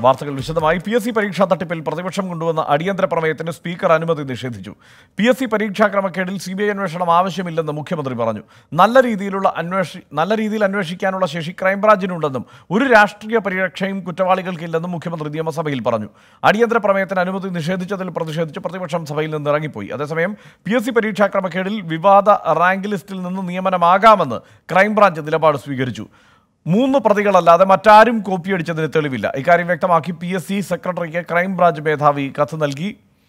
വാർത്തകൾ വിശദമായി P S C പരീക്ഷാ തട്ടിപ്പിൽ പ്രതിപക്ഷം കൊണ്ടുവന്ന അടിയന്തര പ്രമേയത്തിന് സ്പീക്കർ അനുമതി നിഷേധിച്ചു പി എസ് സി പരീക്ഷാ ക്രമക്കേടിൽ സി ബി ഐ അന്വേഷണം ആവശ്യമില്ലെന്ന് മുഖ്യമന്ത്രി പറഞ്ഞു നല്ല രീതിയിലുള്ള അന്വേഷി നല്ല രീതിയിൽ അന്വേഷിക്കാനുള്ള ശേഷി ക്രൈംബ്രാഞ്ചിനുണ്ടെന്നും ഒരു രാഷ്ട്രീയ പരിരക്ഷയും കുറ്റവാളികൾക്കില്ലെന്നും മുഖ്യമന്ത്രി നിയമസഭയിൽ പറഞ്ഞു അടിയന്തര പ്രമേയത്തിന് അനുമതി നിഷേധിച്ചതിൽ പ്രതിഷേധിച്ച് പ്രതിപക്ഷം സഭയിൽ നിന്ന് ഇറങ്ങിപ്പോയി അതേസമയം പി എസ് സി പരീക്ഷാ ക്രമക്കേടിൽ വിവാദ റാങ്ക് ലിസ്റ്റിൽ നിന്ന് നിയമനമാകാമെന്ന് ക്രൈംബ്രാഞ്ച് നിലപാട് സ്വീകരിച്ചു മൂന്ന് പ്രതികളല്ലാതെ മറ്റാരും കോപ്പിയടിച്ചതിന് തെളിവില്ല ഇക്കാര്യം വ്യക്തമാക്കി പി എസ് സി സെക്രട്ടറിക്ക് ക്രൈംബ്രാഞ്ച് മേധാവി കത്ത് നൽകി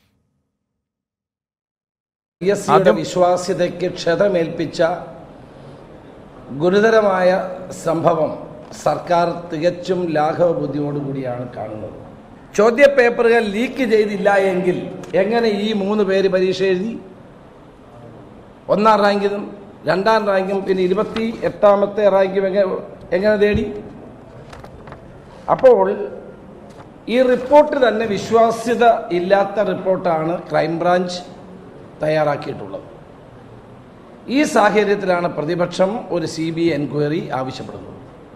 പി എസ് സിയുടെ വിശ്വാസ്യതയ്ക്ക് ക്ഷതമേൽപ്പിച്ച ഗുരുതരമായ സംഭവം സർക്കാർ തികച്ചും ലാഘവ ബുദ്ധിയോടുകൂടിയാണ് കാണുന്നത് ചോദ്യപേപ്പറുകൾ ലീക്ക് ചെയ്തില്ല എങ്കിൽ എങ്ങനെ ഈ മൂന്ന് പേര് പരീക്ഷ എഴുതി ഒന്നാം റാങ്കിലും രണ്ടാം റാങ്കും പിന്നെ ഇരുപത്തി എട്ടാമത്തെ റാങ്കും എങ്ങനെ എങ്ങനെ നേടി അപ്പോൾ ഈ റിപ്പോർട്ട് തന്നെ വിശ്വാസ്യത ഇല്ലാത്ത റിപ്പോർട്ടാണ് ക്രൈംബ്രാഞ്ച് തയ്യാറാക്കിയിട്ടുള്ളത് ഈ സാഹചര്യത്തിലാണ് പ്രതിപക്ഷം ഒരു സി ബി ഐ എൻക്വയറി ആവശ്യപ്പെടുന്നത്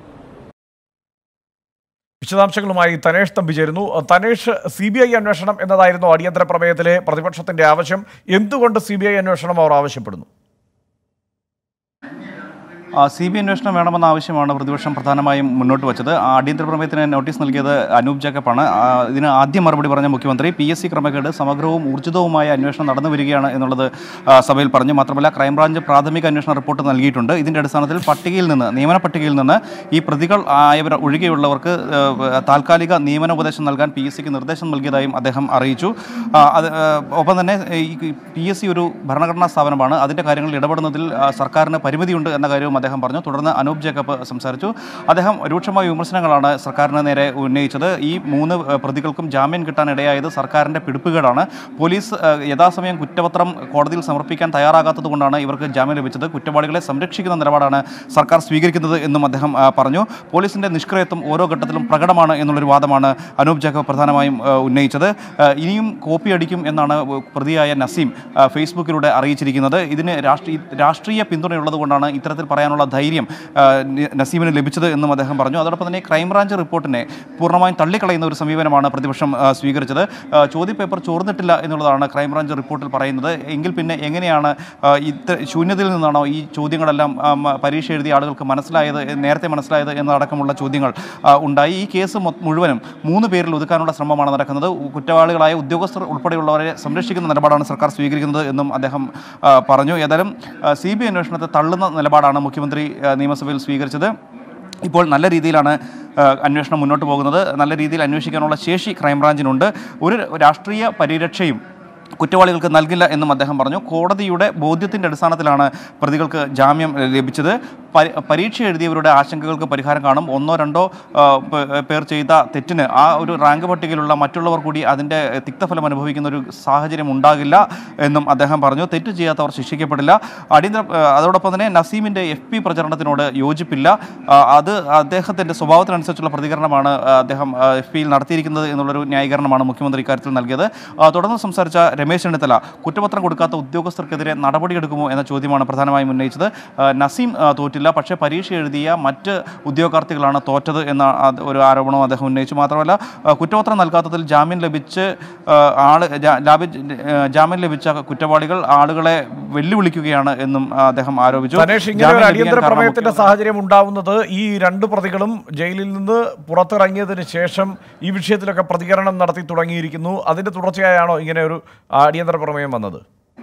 വിശദാംശങ്ങളുമായി തനേഷ് തമ്പി ചേരുന്നു തനേഷ് സി ബി ഐ അന്വേഷണം എന്നതായിരുന്നു അടിയന്തര പ്രമേയത്തിലെ പ്രതിപക്ഷത്തിന്റെ ആവശ്യം എന്തുകൊണ്ട് സി ബി ഐ അന്വേഷണം അവർ ആവശ്യപ്പെടുന്നു സി ബി അന്വേഷണം വേണമെന്ന ആവശ്യമാണ് പ്രതിപക്ഷം പ്രധാനമായും മുന്നോട്ട് വച്ചത് ആ അടിയന്തര പ്രമേയത്തിന് നോട്ടീസ് നൽകിയത് അനൂപ് ജേക്കബാണ് ആ, ഇതിന് ആദ്യം മറുപടി പറഞ്ഞ മുഖ്യമന്ത്രി പി എസ് സി ക്രമക്കേട് സമഗ്രവും ഊർജിതവുമായ അന്വേഷണം നടന്നു വരികയാണ് എന്നുള്ളത് ആ, സഭയിൽ പറഞ്ഞു മാത്രമല്ല ക്രൈംബ്രാഞ്ച് പ്രാഥമിക അന്വേഷണ റിപ്പോർട്ട് നൽകിയിട്ടുണ്ട് ഇതിന്റെ അടിസ്ഥാനത്തിൽ പട്ടികയിൽ നിന്ന് നിയമന പട്ടികയിൽ നിന്ന് ഈ പ്രതികൾ ആയവർ ഒഴികെയുള്ളവർക്ക് ആ, താൽക്കാലിക നിയമനോപദേശം നൽകാൻ പി എസ് സിക്ക് നിർദ്ദേശം നൽകിയതായും അദ്ദേഹം അറിയിച്ചു ആ, അത് ആ, ഒപ്പം തന്നെ ഈ പി എസ് സി ഒരു ഭരണഘടനാ സ്ഥാപനമാണ് അതിൻ്റെ കാര്യങ്ങളിൽ ഇടപെടുന്നതിൽ ആ, സർക്കാരിന് പരിമിതിയുണ്ട് എന്ന കാര്യവും അദ്ദേഹം പറഞ്ഞു തുടർന്ന് അനൂപ് ജേക്കബ് സംസാരിച്ചു അദ്ദേഹം രൂക്ഷമായ വിമർശനങ്ങളാണ് സർക്കാരിന് നേരെ ഉന്നയിച്ചത് ഈ മൂന്ന് ആ, പ്രതികൾക്കും ജാമ്യം കിട്ടാനിടയായത് സർക്കാരിൻ്റെ പിടിപ്പുകേടാണ് പോലീസ് ആ, യഥാസമയം കുറ്റപത്രം കോടതിയിൽ സമർപ്പിക്കാൻ തയ്യാറാകാത്തത് കൊണ്ടാണ് ഇവർക്ക് ജാമ്യം ലഭിച്ചത് കുറ്റവാളികളെ സംരക്ഷിക്കുന്ന നിലപാടാണ് സർക്കാർ സ്വീകരിക്കുന്നത് എന്നും അദ്ദേഹം ആ, പറഞ്ഞു പോലീസിന്റെ നിഷ്ക്രിയത്വം ഓരോ ഘട്ടത്തിലും പ്രകടമാണ് എന്നുള്ളൊരു വാദമാണ് അനൂപ് ജേക്കബ് പ്രധാനമായും ആ, ഉന്നയിച്ചത് ആ, ഇനിയും കോപ്പി അടിക്കും എന്നാണ് പ്രതിയായ നസീം ആ, ഫേസ്ബുക്കിലൂടെ അറിയിച്ചിരിക്കുന്നത് ഇതിന് രാഷ്ട്രീയ രാഷ്ട്രീയ പിന്തുണയുള്ളത് കൊണ്ടാണ് ഇത്തരത്തിൽ പറയാനുള്ള ധൈര്യം ആ, നി- നസീമിന് ലഭിച്ചത് എന്നും അദ്ദേഹം പറഞ്ഞു അതോടൊപ്പം തന്നെ ക്രൈംബ്രാഞ്ച് റിപ്പോർട്ടിനെ പൂർണ്ണമായും തള്ളിക്കളയുന്ന ഒരു സമീപനമാണ് പ്രതിപക്ഷം ആ, സ്വീകരിച്ചത് ആ, ചോദ്യപേപ്പർ ചോർന്നിട്ടില്ല എന്നുള്ളതാണ് ക്രൈംബ്രാഞ്ച് റിപ്പോർട്ടിൽ പറയുന്നത് എങ്കിൽ പിന്നെ എങ്ങനെയാണ് ആ, ഇത്ര ശൂന്യതയിൽ നിന്നാണോ ഈ ചോദ്യങ്ങളെല്ലാം ആ, മ- പരീക്ഷ എഴുതിയ ആളുകൾക്ക് മനസ്സിലായത് നേരത്തെ മനസ്സിലായത് എന്നതടക്കമുള്ള ചോദ്യങ്ങൾ ആ, ഉണ്ടായി ഈ കേസ് മൊ- മുഴുവനും മൂന്ന് പേരിൽ ഒതുക്കാനുള്ള ശ്രമമാണ് നടക്കുന്നത് ഉ- കുറ്റവാളികളായ ഉദ്യോഗസ്ഥർ ഉൾപ്പെടെയുള്ളവരെ സംരക്ഷിക്കുന്ന നിലപാടാണ് സർക്കാർ സ്വീകരിക്കുന്നത് എന്നും അദ്ദേഹം ആ, പറഞ്ഞു ഏതായാലും സി ബി ഐ അന്വേഷണത്തെ തള്ളുന്ന നിലപാടാണ് മുഖ്യമന്ത്രി ആ, നിയമസഭയിൽ സ്വീകരിച്ചത് ഇപ്പോൾ നല്ല രീതിയിലാണ് ആ, അന്വേഷണം മുന്നോട്ട് പോകുന്നത് നല്ല രീതിയിൽ അന്വേഷിക്കാനുള്ള ശേഷി ക്രൈംബ്രാഞ്ചിനുണ്ട് ഒരു രാഷ്ട്രീയ പരിരക്ഷയും കുറ്റവാളികൾക്ക് നൽകില്ല എന്നും അദ്ദേഹം പറഞ്ഞു കോടതിയുടെ ബോധ്യത്തിൻ്റെ അടിസ്ഥാനത്തിലാണ് പ്രതികൾക്ക് ജാമ്യം ഏഹ്, ലഭിച്ചത് പരി- പരീക്ഷ എഴുതിയവരുടെ ആശങ്കകൾക്ക് പരിഹാരം കാണും ഒന്നോ രണ്ടോ ആ, പേ- പേർ ചെയ്ത തെറ്റിന് ആ ഒരു റാങ്ക് പട്ടികയിലുള്ള മറ്റുള്ളവർ കൂടി അതിൻ്റെ തിക്തഫലം അനുഭവിക്കുന്ന ഒരു സാഹചര്യം ഉണ്ടാകില്ല എന്നും അദ്ദേഹം പറഞ്ഞു തെറ്റ് ചെയ്യാത്തവർ ശിക്ഷിക്കപ്പെടില്ല അടിയന്തര ആ, അതോടൊപ്പം തന്നെ നസീമിൻ്റെ എഫ് പി പ്രചരണത്തിനോട് യോജിപ്പില്ല ആ, അത് അദ്ദേഹത്തിൻ്റെ സ്വഭാവത്തിനനുസരിച്ചുള്ള പ്രതികരണമാണ് ആ, അദ്ദേഹം എഫ് പിയിൽ നടത്തിയിരിക്കുന്നത് എന്നുള്ളൊരു ന്യായീകരണമാണ് മുഖ്യമന്ത്രി ഇക്കാര്യത്തിൽ നൽകിയത് ആ, തുടർന്ന് സംസാരിച്ച രമേശ് ചെന്നിത്തല കുറ്റപത്രം കൊടുക്കാത്ത ഉദ്യോഗസ്ഥർക്കെതിരെ നടപടിയെടുക്കുമോ എന്ന ചോദ്യമാണ് പ്രധാനമായും ഉന്നയിച്ചത് ആ, നസീം ആ, തോറ്റില്ല പക്ഷേ പരീക്ഷ എഴുതിയ മറ്റ് ഉദ്യോഗാർത്ഥികളാണ് തോറ്റത് എന്ന അത് ഒരു ആരോപണവും അദ്ദേഹം ഉന്നയിച്ചു മാത്രമല്ല ആ, കുറ്റപത്രം നൽകാത്തതിൽ ജാമ്യം ലഭിച്ച് ആ, ആള് ജാ- ലാഭി- ആ, ജാമ്യം ലഭിച്ച കുറ്റവാളികൾ ആളുകളെ വെല്ലുവിളിക്കുകയാണ് എന്നും ആ, അദ്ദേഹം ആരോപിച്ചു തനേഷ് ഇങ്ങനെ ജാമ്യം ഒരു ലഭിക്കാൻ അടിയന്തര കാരണം പ്രമേയത്തിന്റെ മുഖ്യമന്ത്രി- സാഹചര്യം ഉണ്ടാവുന്നത് ഈ രണ്ട് പ്രതികളും ജയിലിൽ നിന്ന് പുറത്തിറങ്ങിയതിന് ശേഷം ഈ വിഷയത്തിലൊക്കെ പ്രതികരണം നടത്തി തുടങ്ങിയിരിക്കുന്നു അതിന്റെ തുടർച്ചയായാണോ ഇങ്ങനെ ഒരു അടിയന്തര പ്രമേയം വന്നത്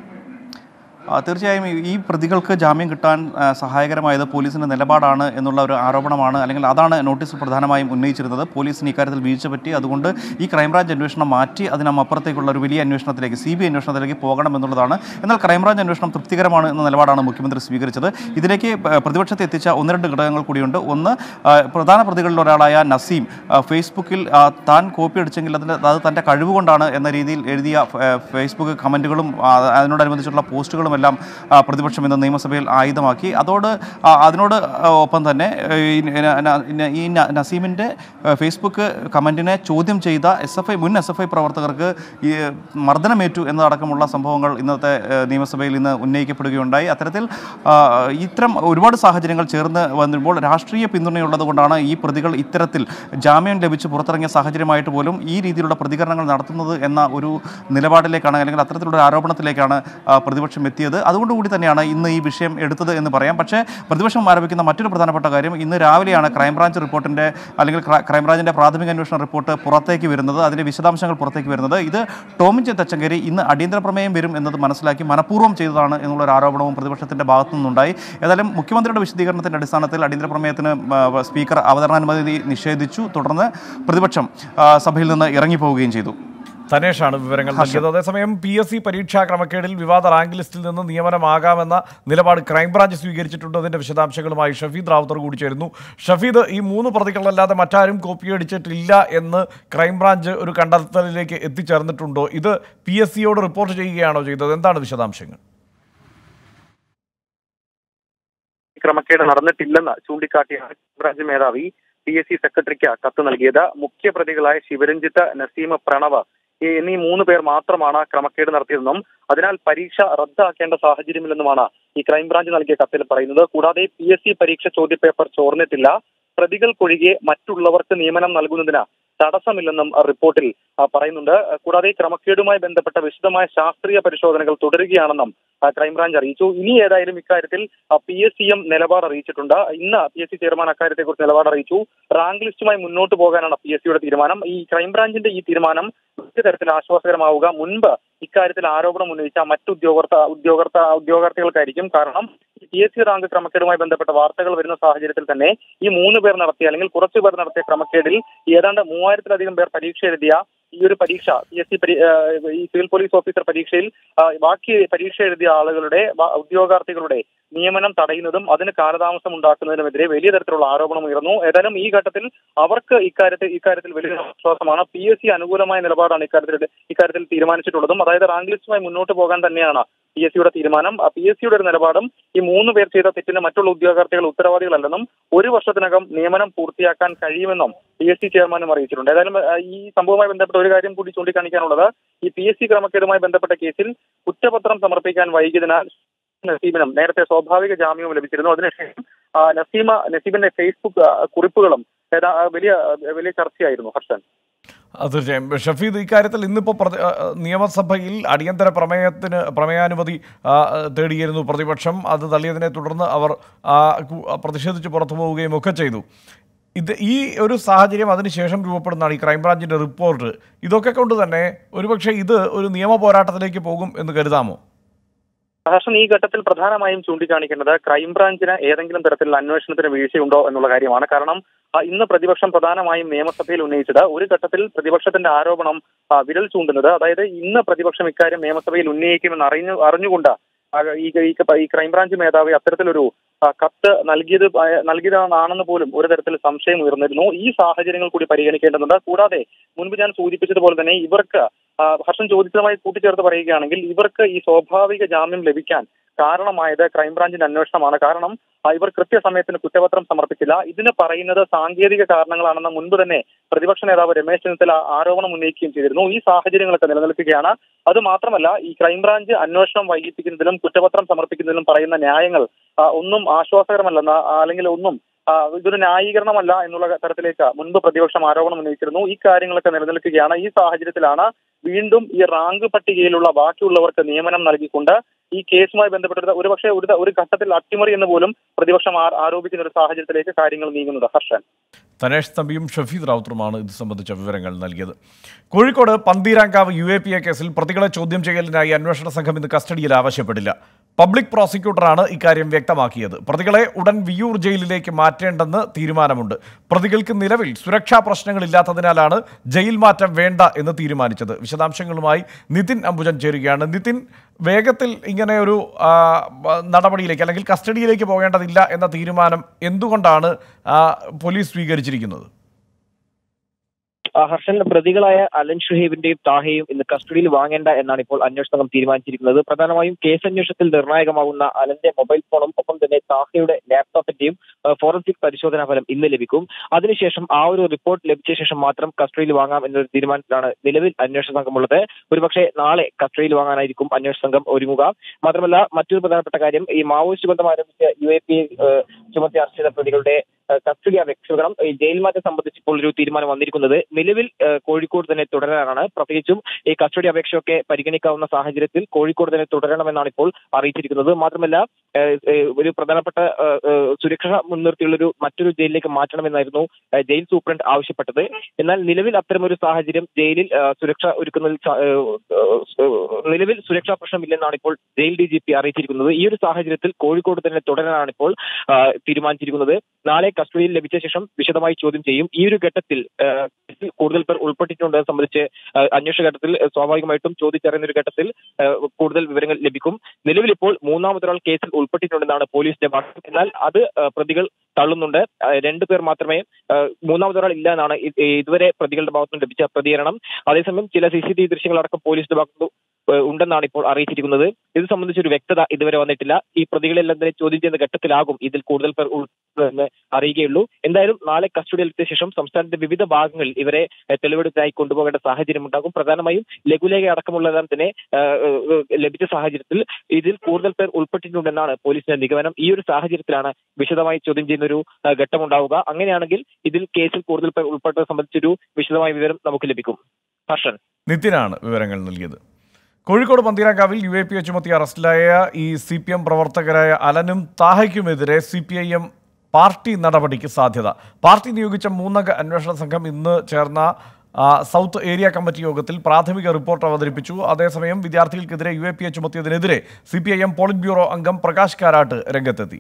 ആ, തീർച്ചയായും ഈ- ഈ പ്രതികൾക്ക് ജാമ്യം കിട്ടാൻ ആ, സഹായകരമായത് പോലീസിന്റെ നിലപാടാണ് എന്നുള്ള ഒരു ആരോപണമാണ് അല്ലെങ്കിൽ അതാണ് നോട്ടീസിൽ പ്രധാനമായും ഉന്നയിച്ചിരുന്നത് പോലീസിന് ഇക്കാര്യത്തിൽ വീഴ്ച പറ്റി അതുകൊണ്ട് ഈ ക്രൈംബ്രാഞ്ച് അന്വേഷണം മാറ്റി അതിനപ്പുറത്തേക്കുള്ള ഒരു വലിയ അന്വേഷണത്തിലേക്ക് സി ബി ഐ അന്വേഷണത്തിലേക്ക് പോകണം എന്നുള്ളതാണ് എന്നാൽ ക്രൈംബ്രാഞ്ച് അന്വേഷണം തൃപ്തികരമാണ് എന്ന നിലപാടാണ് മുഖ്യമന്ത്രി സ്വീകരിച്ചത് ഇതിലേക്ക് പ- പ്രതിപക്ഷത്തെ എത്തിച്ച ഒന്ന് രണ്ട് ഘടകങ്ങൾ കൂടിയുണ്ട് ഒന്ന് ആ, പ്രധാന പ്രതികളിൽ ഒരാളായ നസീം ആ, ഫേസ്ബുക്കിൽ ആ, താൻ കോപ്പി അടിച്ചെങ്കിൽ അതിൻ്റെ അത് തൻ്റെ കഴിവ് കൊണ്ടാണ് എന്ന രീതിയിൽ എഴുതിയ ഫ- ഫേസ്ബുക്ക് കമൻറ്റുകളും ആ, അതിനോടനുബന്ധിച്ചുള്ള പോസ്റ്റുകളും ആരോപണമെല്ലാം ആ, പ്രതിപക്ഷം ഇന്ന് നിയമസഭയിൽ ആയുധമാക്കി അതോട് ആ, അതിനോട് ആ, ഒപ്പം തന്നെ ഏ, ഈ ന- ന- ന- ഈ ന- നസീമിൻ്റെ ഏ, ഫേസ്ബുക്ക് കമൻറ്റിനെ ചോദ്യം ചെയ്ത എസ് എഫ് ഐ മുൻ എസ് എഫ് ഐ പ്രവർത്തകർക്ക് ഈ മർദ്ദനമേറ്റു എന്നതടക്കമുള്ള സംഭവങ്ങൾ ഇന്നത്തെ ഏ, നിയമസഭയിൽ ഇന്ന് ഉന്നയിക്കപ്പെടുകയുണ്ടായി അത്തരത്തിൽ ആ, ഇത്തരം ഒരുപാട് സാഹചര്യങ്ങൾ ചേർന്ന് വന്നിരുമ്പോൾ രാഷ്ട്രീയ പിന്തുണയുള്ളത് കൊണ്ടാണ് ഈ പ്രതികൾ ഇത്തരത്തിൽ ജാമ്യം ലഭിച്ച് പുറത്തിറങ്ങിയ സാഹചര്യമായിട്ട് പോലും ഈ രീതിയിലുള്ള പ്രതികരണങ്ങൾ നടത്തുന്നത് എന്ന ഒരു നിലപാടിലേക്കാണ് അല്ലെങ്കിൽ അത്തരത്തിലുള്ള ഒരു ആരോപണത്തിലേക്കാണ് ആ, പ്രതിപക്ഷം എത്തിയത് അതുകൊണ്ടുകൂടി തന്നെയാണ് ഇന്ന് ഈ വിഷയം എടുത്തത് എന്ന് പറയാം പക്ഷേ പ്രതിപക്ഷം ആരോപിക്കുന്ന മറ്റൊരു പ്രധാനപ്പെട്ട കാര്യം ഇന്ന് രാവിലെയാണ് ക്രൈംബ്രാഞ്ച് റിപ്പോർട്ടിൻ്റെ അല്ലെങ്കിൽ ക്ര- ക്രൈംബ്രാഞ്ചിൻ്റെ പ്രാഥമിക അന്വേഷണ റിപ്പോർട്ട് പുറത്തേക്ക് വരുന്നത് അതിൻ്റെ വിശദാംശങ്ങൾ പുറത്തേക്ക് വരുന്നത് ഇത് ടോമിൻ ജെ തച്ചങ്കരി ഇന്ന് അടിയന്തര പ്രമേയം വരും എന്നത് മനസ്സിലാക്കി മനഃപൂർവ്വം ചെയ്തതാണ് എന്നുള്ള ഒരു ആരോപണവും പ്രതിപക്ഷത്തിൻ്റെ ഭാഗത്തു നിന്നുണ്ടായി ഏതായാലും മുഖ്യമന്ത്രിയുടെ വിശദീകരണത്തിൻ്റെ അടിസ്ഥാനത്തിൽ അടിയന്തര പ്രമേയത്തിന് ആ, സ്പീക്കർ അവതരണാനുമതി നിഷേധിച്ചു തുടർന്ന് പ്രതിപക്ഷം ആ, സഭയിൽ നിന്ന് ഇറങ്ങിപ്പോവുകയും ചെയ്തു തനേഷാണ് വിവരങ്ങൾ നൽകിയത് അതേസമയം പി എസ് സി പരീക്ഷാ ക്രമക്കേടിൽ വിവാദ റാങ്ക് ലിസ്റ്റിൽ നിന്ന് നിയമനമാകാമെന്ന നിലപാട് ക്രൈംബ്രാഞ്ച് സ്വീകരിച്ചിട്ടുണ്ട് അതിന്റെ വിശദാംശങ്ങളുമായി ഷഫീദ് റാവുത്തർ കൂടി ചേരുന്നു ഷഫീദ് ഈ മൂന്ന് പ്രതികളല്ലാതെ മറ്റാരും കോപ്പിയടിച്ചിട്ടില്ല എന്ന് ക്രൈംബ്രാഞ്ച് ഒരു കണ്ടെത്തലിലേക്ക് എത്തിച്ചേർന്നിട്ടുണ്ടോ ഇത് പി എസ് സിയോട് റിപ്പോർട്ട് ചെയ്യുകയാണോ ചെയ്തത് എന്താണ് വിശദാംശങ്ങൾ ക്രമക്കേട് നടന്നിട്ടില്ലെന്ന് ചൂണ്ടിക്കാട്ടിയാണ് ബ്രാഞ്ച് മേധാവി പി എസ് സി സെക്രട്ടറിക്ക് കത്ത് നൽകിയത് മുഖ്യ പ്രതികളായ ശിവരഞ്ജിത്ത് നസീം പ്രണവ് ഈ- എന്നീ മൂന്ന് പേർ മാത്രമാണ് ക്രമക്കേട് നടത്തിയതെന്നും അതിനാൽ പരീക്ഷ റദ്ദാക്കേണ്ട സാഹചര്യമില്ലെന്നുമാണ് ഈ ക്രൈംബ്രാഞ്ച് നൽകിയ കത്തിൽ പറയുന്നത് കൂടാതെ പി എസ് സി പരീക്ഷ ചോദ്യപേപ്പർ ചോർന്നിട്ടില്ല പ്രതികൾക്കൊഴികെ മറ്റുള്ളവർക്ക് നിയമനം നൽകുന്നതിന് തടസ്സമില്ലെന്നും റിപ്പോർട്ടിൽ ആ, പറയുന്നുണ്ട് കൂടാതെ ഈ ക്രമക്കേടുമായി ബന്ധപ്പെട്ട വിശദമായ ശാസ്ത്രീയ പരിശോധനകൾ തുടരുകയാണെന്നും ആ, ക്രൈംബ്രാഞ്ച് അറിയിച്ചു ഇനി ഏതായാലും ഇക്കാര്യത്തിൽ പി എസ് സിയും നിലപാട് അറിയിച്ചിട്ടുണ്ട് ഇന്ന് പി എസ് സി ചെയർമാൻ അക്കാര്യത്തെക്കുറിച്ച് നിലപാട് അറിയിച്ചു റാങ്ക് ലിസ്റ്റുമായി മുന്നോട്ട് പോകാനാണ് പി എസ് സിയുടെ തീരുമാനം ഈ ക്രൈംബ്രാഞ്ചിന്റെ ഈ തീരുമാനം ഒരു തരത്തിൽ ആശ്വാസകരമാവുക മുൻപ് ഇക്കാര്യത്തിൽ ആരോപണം ഉന്നയിച്ച മറ്റു ഉദ്യോഗസ്ഥ ഉദ്യോഗസ്ഥ ഉദ്യോഗാർത്ഥികൾക്കായിരിക്കും കാരണം പി എസ് സി റാങ്ക് ക്രമക്കേടുമായി ബന്ധപ്പെട്ട വാർത്തകൾ വരുന്ന സാഹചര്യത്തിൽ തന്നെ ഈ മൂന്ന് പേർ നടത്തിയ അല്ലെങ്കിൽ കുറച്ചു പേർ നടത്തിയ ക്രമക്കേടിൽ ഏതാണ്ട് മൂവായിരത്തിലധികം പേർ പരീക്ഷ എഴുതിയ ഈ ഒരു പരീക്ഷ പി എസ് സി ഈ സിവിൽ പോലീസ് ഓഫീസർ പരീക്ഷയിൽ ആ, ബാക്കി പരീക്ഷ എഴുതിയ ആളുകളുടെ വ- ഉദ്യോഗാർത്ഥികളുടെ നിയമനം തടയുന്നതും അതിന് കാലതാമസം ഉണ്ടാക്കുന്നതിനുമെതിരെ വലിയ തരത്തിലുള്ള ആരോപണം ഉയർന്നു ഏതായാലും ഈ ഘട്ടത്തിൽ അവർക്ക് ഇക്കാര്യത്തിൽ ഇക്കാര്യത്തിൽ വലിയ ആശ്വാസമാണ് പി എസ് സി അനുകൂലമായ നിലപാടാണ് ഇക്കാര്യത്തിൽ ഇക്കാര്യത്തിൽ തീരുമാനിച്ചിട്ടുള്ളതും അതായത് റാങ്ക് ലിസ്റ്റുമായി മുന്നോട്ട് പോകാൻ തന്നെയാണ് പി എസ് സിയുടെ തീരുമാനം പി എസ് സിയുടെ ഒരു നിലപാടും ഈ മൂന്ന് പേർ ചെയ്ത തെറ്റിന് മറ്റുള്ള ഉദ്യോഗാർത്ഥികൾ ഉത്തരവാദികളല്ലെന്നും ഒരു വർഷത്തിനകം നിയമനം പൂർത്തിയാക്കാൻ കഴിയുമെന്നും പി എസ് സി ചെയർമാനും അറിയിച്ചിട്ടുണ്ട് ഏതായാലും ആ, ഈ സംഭവവുമായി ബന്ധപ്പെട്ട ഒരു കാര്യം കൂടി ചൂണ്ടിക്കാണിക്കാനുള്ളത് ഈ പി എസ് സി ക്രമക്കേടുമായി ബന്ധപ്പെട്ട കേസിൽ കുറ്റപത്രം സമർപ്പിക്കാൻ വൈകിയതിനാൽ നസീബിനും നേരത്തെ സ്വാഭാവിക ജാമ്യവും ലഭിച്ചിരുന്നു അതിനുശേഷം ആ, നസീമ നസീബിന്റെ ഫേസ്ബുക്ക് ആ, കുറിപ്പുകളും ഏതാ ആ, വലിയ വലിയ ചർച്ചയായിരുന്നു ഹർഷൻ അത് തീർച്ചയായും ഷഫീദ് ഇക്കാര്യത്തിൽ ഇന്നിപ്പോൾ പ്രതി- ആ, നിയമസഭയിൽ അടിയന്തര പ്രമേയത്തിന് പ്രമേയാനുമതി ആ, തേടിയിരുന്നു പ്രതിപക്ഷം അത് തള്ളിയതിനെ തുടർന്ന് അവർ ആ, കു- പ്രതിഷേധിച്ച് പുറത്തു പോവുകയും ഒക്കെ ചെയ്തു ഇത് ഈ ഒരു സാഹചര്യം അതിനുശേഷം രൂപപ്പെടുന്നതാണ് ഈ ക്രൈംബ്രാഞ്ചിന്റെ റിപ്പോർട്ട് ഇതൊക്കെ കൊണ്ട് തന്നെ ഒരുപക്ഷെ ഇത് ഒരു നിയമ പോരാട്ടത്തിലേക്ക് പോകും എന്ന് കരുതാമോ ഹർഷൻ ഈ ഘട്ടത്തിൽ പ്രധാനമായും ചൂണ്ടിക്കാണിക്കേണ്ടത് ക്രൈംബ്രാഞ്ചിന് ഏതെങ്കിലും തരത്തിലുള്ള അന്വേഷണത്തിന് വീഴ്ചയുണ്ടോ എന്നുള്ള കാര്യമാണ് കാരണം ആ, ഇന്ന് പ്രതിപക്ഷം പ്രധാനമായും നിയമസഭയിൽ ഉന്നയിച്ചത് ഒരു ഘട്ടത്തിൽ പ്രതിപക്ഷത്തിന്റെ ആരോപണം ആ, വിരൽ ചൂണ്ടുന്നത് അതായത് ഇന്ന് പ്രതിപക്ഷം ഇക്കാര്യം നിയമസഭയിൽ ഉന്നയിക്കുമെന്ന് അറിഞ്ഞു അറിഞ്ഞുകൊണ്ട് ആ, ഈ ഈ ഈ ക്രൈംബ്രാഞ്ച് മേധാവി അത്തരത്തിലൊരു ആ, കത്ത് നൽകിയത് ആ, നൽകിയതാണെന്ന് പോലും ഒരു തരത്തിൽ സംശയം ഉയർന്നിരുന്നു ഈ സാഹചര്യങ്ങൾ കൂടി പരിഗണിക്കേണ്ടതുണ്ട് കൂടാതെ മുൻപ് ഞാൻ സൂചിപ്പിച്ചതുപോലെ തന്നെ ഇവർക്ക് ആ, ഹർഷൻ ചോദിച്ചതുമായി കൂട്ടിച്ചേർത്ത് പറയുകയാണെങ്കിൽ ഇവർക്ക് ഈ സ്വാഭാവിക ജാമ്യം ലഭിക്കാൻ കാരണമായത് ക്രൈംബ്രാഞ്ചിന്റെ അന്വേഷണമാണ് കാരണം ആ, ഇവർ കൃത്യസമയത്തിന് കുറ്റപത്രം സമർപ്പിച്ചില്ല ഇതിന് പറയുന്നത് സാങ്കേതിക കാരണങ്ങളാണെന്ന് മുൻപ് തന്നെ പ്രതിപക്ഷ നേതാവ് രമേശ് ചെന്നിത്തല ആരോപണം ഉന്നയിക്കുകയും ചെയ്തിരുന്നു ഈ സാഹചര്യങ്ങളൊക്കെ നിലനിൽക്കുകയാണ് അത് മാത്രമല്ല ഈ ക്രൈംബ്രാഞ്ച് അന്വേഷണം വൈകിപ്പിക്കുന്നതിലും കുറ്റപത്രം സമർപ്പിക്കുന്നതിലും പറയുന്ന ന്യായങ്ങൾ ആ, ഒന്നും ആശ്വാസകരമല്ലെന്ന് ആ, അല്ലെങ്കിൽ ഒന്നും ആ, ഇതൊരു ന്യായീകരണമല്ല എന്നുള്ള തരത്തിലേക്ക് മുൻപ് പ്രതിപക്ഷം ആരോപണം ഉന്നയിച്ചിരുന്നു ഈ കാര്യങ്ങളൊക്കെ നിലനിൽക്കുകയാണ് ഈ സാഹചര്യത്തിലാണ് വീണ്ടും ഈ റാങ്ക് പട്ടികയിലുള്ള ബാക്കിയുള്ളവർക്ക് നിയമനം നൽകിക്കൊണ്ട് ഈ കേസുമായി ബന്ധപ്പെട്ട് ഒരുപക്ഷെ ഒരു ഒരു ഘട്ടത്തിൽ അട്ടിമറി എന്ന് പോലും പ്രതിപക്ഷം ആ- ആരോപിക്കുന്ന ഒരു സാഹചര്യത്തിലേക്ക് കാര്യങ്ങൾ നീങ്ങുന്നത് ഹർഷൻ തനേഷ് തമ്പിയും ഷഫീദ് റാവുത്തറുമാണ് ഇത് സംബന്ധിച്ച വിവരങ്ങൾ നൽകിയത് Kozhikode Pantheerankavu U A P A കേസിൽ പ്രതികളെ ചോദ്യം ചെയ്യലിനായി അന്വേഷണ സംഘം ഇന്ന് കസ്റ്റഡിയിൽ ആവശ്യപ്പെടില്ല പബ്ലിക് പ്രോസിക്യൂട്ടറാണ് ഇക്കാര്യം വ്യക്തമാക്കിയത് പ്രതികളെ ഉടൻ വിയൂർ ജയിലിലേക്ക് മാറ്റേണ്ടെന്ന് തീരുമാനമുണ്ട് പ്രതികൾക്ക് നിലവിൽ സുരക്ഷാ പ്രശ്നങ്ങളില്ലാത്തതിനാലാണ് ജയിൽ മാറ്റം വേണ്ട എന്ന് തീരുമാനിച്ചത് വിശദാംശങ്ങളുമായി നിതിൻ അംബുജൻ ചേരുകയാണ് നിതിൻ വേഗത്തിൽ ഇങ്ങനെ ഒരു ആ, ബ- നടപടിയിലേക്ക് അല്ലെങ്കിൽ കസ്റ്റഡിയിലേക്ക് പോകേണ്ടതില്ല എന്ന തീരുമാനം എന്തുകൊണ്ടാണ് ആ, പോലീസ് സ്വീകരിച്ചിരിക്കുന്നത് ആ, ഹർഷൻ പ്രതികളായ അലൻ ഷുഹൈബിന്റെയും താഹയും ഇന്ന് കസ്റ്റഡിയിൽ വാങ്ങേണ്ട എന്നാണ് ഇപ്പോൾ അന്വേഷണ സംഘം തീരുമാനിച്ചിരിക്കുന്നത് പ്രധാനമായും കേസ് അന്വേഷണത്തിൽ നിർണായകമാകുന്ന അലന്റെ മൊബൈൽ ഫോണും ഒപ്പം തന്നെ താഹയുടെ ലാപ്ടോപ്പിന്റെയും ആ, ഫോറൻസിക് പരിശോധനാ ഫലം ഇന്ന് ലഭിക്കും അതിനുശേഷം ആ ഒരു റിപ്പോർട്ട് ലഭിച്ച ശേഷം മാത്രം കസ്റ്റഡിയിൽ വാങ്ങാം എന്നൊരു തീരുമാനത്തിലാണ് നിലവിൽ അന്വേഷണ സംഘമുള്ളത് ഒരുപക്ഷെ നാളെ കസ്റ്റഡിയിൽ വാങ്ങാനായിരിക്കും അന്വേഷണ സംഘം ഒരുങ്ങുക മാത്രമല്ല മറ്റൊരു പ്രധാനപ്പെട്ട കാര്യം ഈ മാവോയിസ്റ്റ് ബന്ധം ആരംഭിച്ച യു എ പി ചുമത്തി അറസ്റ്റ് ചെയ്ത പ്രതികളുടെ ഏഹ്, കസ്റ്റഡി അപേക്ഷകളും ഈ ജയിൽ മാറ്റം സംബന്ധിച്ച് ഇപ്പോൾ ഒരു തീരുമാനം വന്നിരിക്കുന്നത് നിലവിൽ ഏഹ്, കോഴിക്കോട് തന്നെ തുടരാനാണ് പ്രത്യേകിച്ചും ഈ കസ്റ്റഡി അപേക്ഷയൊക്കെ പരിഗണിക്കാവുന്ന സാഹചര്യത്തിൽ കോഴിക്കോട് തന്നെ തുടരണമെന്നാണ് ഇപ്പോൾ അറിയിച്ചിരിക്കുന്നത് മാത്രമല്ല ഏഹ്, ഏഹ്, ഒരു പ്രധാനപ്പെട്ട ഏഹ്, ഏഹ്, സുരക്ഷ മുൻനിർത്തിയുള്ള ഒരു മറ്റൊരു ജയിലിലേക്ക് മാറ്റണമെന്നായിരുന്നു ഏഹ്, ജയിൽ സൂപ്രണ്ട് ആവശ്യപ്പെട്ടത് എന്നാൽ നിലവിൽ അത്തരമൊരു സാഹചര്യം ജയിലിൽ ഏഹ്, സുരക്ഷ ഒരുക്കുന്നതിൽ സ- ഏഹ്, ഏഹ്, നിലവിൽ സുരക്ഷാ പ്രശ്നമില്ലെന്നാണ് ഇപ്പോൾ ജയിൽ ഡി ജി പി അറിയിച്ചിരിക്കുന്നത് ഈ ഒരു സാഹചര്യത്തിൽ കോഴിക്കോട് തന്നെ തുടരാനാണ് ഇപ്പോൾ ആ, തീരുമാനിച്ചിരിക്കുന്നത് നാളെ കസ്റ്റഡിയിൽ ലഭിച്ച ശേഷം വിശദമായി ചോദ്യം ചെയ്യും ഈ ഒരു ഘട്ടത്തിൽ ആ, കേസിൽ കൂടുതൽ പേർ ഉൾപ്പെട്ടിട്ടുണ്ട് എന്ന് സംബന്ധിച്ച് ആ, അന്വേഷണ ഘട്ടത്തിൽ ആ, സ്വാഭാവികമായിട്ടും ചോദിച്ചറിയുന്ന ഒരു ഘട്ടത്തിൽ ആ, കൂടുതൽ വിവരങ്ങൾ ലഭിക്കും നിലവിൽ ഇപ്പോൾ മൂന്നാമതൊരാൾ കേസിൽ ഉൾപ്പെട്ടിട്ടുണ്ടെന്നാണ് പോലീസിന്റെ വാദം എന്നാൽ അത് ആ, പ്രതികൾ തള്ളുന്നുണ്ട് ആ, രണ്ടുപേർ മാത്രമേ ആ, മൂന്നാമതൊരാൾ ഇല്ല എന്നാണ് ഇ- ഇതുവരെ പ്രതികളുടെ ഭാഗത്തുനിന്ന് ലഭിച്ച പ്രതികരണം അതേസമയം ചില സി സി ടി വി ദൃശ്യങ്ങളടക്കം പോലീസിന്റെ ഭാഗത്തു ഏഹ് ഉണ്ടെന്നാണ് ഇപ്പോൾ അറിയിച്ചിരിക്കുന്നത് ഇത് സംബന്ധിച്ച് ഒരു വ്യക്തത ഇതുവരെ വന്നിട്ടില്ല ഈ പ്രതികളെല്ലാം തന്നെ ചോദ്യം ചെയ്യുന്ന ഘട്ടത്തിലാകും ഇതിൽ കൂടുതൽ പേർ ഉൾപ്പെടുമെന്ന് അറിയുകയുള്ളൂ എന്തായാലും നാളെ കസ്റ്റഡിയിൽ എത്തിയ ശേഷം സംസ്ഥാനത്തെ വിവിധ ഭാഗങ്ങളിൽ ഇവരെ ഏഹ് തെളിവെടുപ്പിനായി കൊണ്ടുപോകേണ്ട സാഹചര്യം ഉണ്ടാകും പ്രധാനമായും ലഘുലേഖ അടക്കമുള്ളതെല്ലാം തന്നെ ഏഹ് ഏഹ് ലഭിച്ച സാഹചര്യത്തിൽ ഇതിൽ കൂടുതൽ പേർ ഉൾപ്പെട്ടിട്ടുണ്ടെന്നാണ് പോലീസിന്റെ നിഗമനം ഈ ഒരു സാഹചര്യത്തിലാണ് വിശദമായി ചോദ്യം ചെയ്യുന്ന ഒരു ഏഹ് ഘട്ടമുണ്ടാവുക അങ്ങനെയാണെങ്കിൽ ഇതിൽ കേസിൽ കൂടുതൽ പേർ ഉൾപ്പെട്ടത് സംബന്ധിച്ചൊരു വിശദമായ വിവരം നമുക്ക് ലഭിക്കും ഹർഷൻ നിതിനാണ് വിവരങ്ങൾ നൽകിയത് കോഴിക്കോട് പന്തീരാങ്കാവിൽ യു എ പി എ ചുമത്തി അറസ്റ്റിലായ ഈ സി പി എം പ്രവർത്തകരായ അലനും താഹയ്ക്കുമെതിരെ C P I M party നടപടിക്ക് സാധ്യത പാർട്ടി നിയോഗിച്ച മൂന്നംഗ അന്വേഷണ സംഘം ഇന്ന് ചേർന്ന ആ, സൗത്ത് ഏരിയ കമ്മിറ്റി യോഗത്തിൽ പ്രാഥമിക റിപ്പോർട്ട് അവതരിപ്പിച്ചു അതേസമയം വിദ്യാർത്ഥികൾക്കെതിരെ യു എ പി എ ചുമത്തിയതിനെതിരെ C P I M polit bureau അംഗം പ്രകാശ് കാരാട്ട് രംഗത്തെത്തി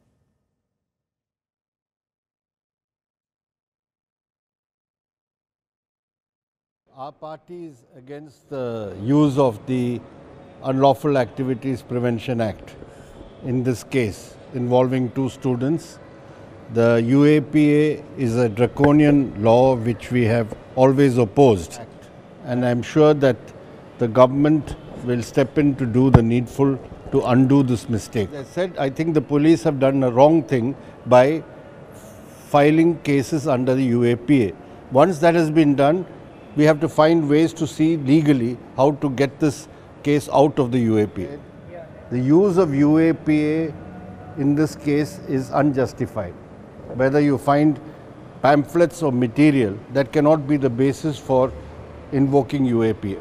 Our party is against the use of the Unlawful Activities Prevention Act in this case involving two students. The UAPA is a draconian law which we have always opposed, and I'm sure that the government will step in to do the needful to undo this mistake. As I said, I think the police have done a wrong thing by filing cases under the UAPA. Once that has been done, we have to find ways to see legally how to get this case out of the UAPA. The use of UAPA in this case is unjustified. Whether you find pamphlets or material, that cannot be the basis for invoking UAPA.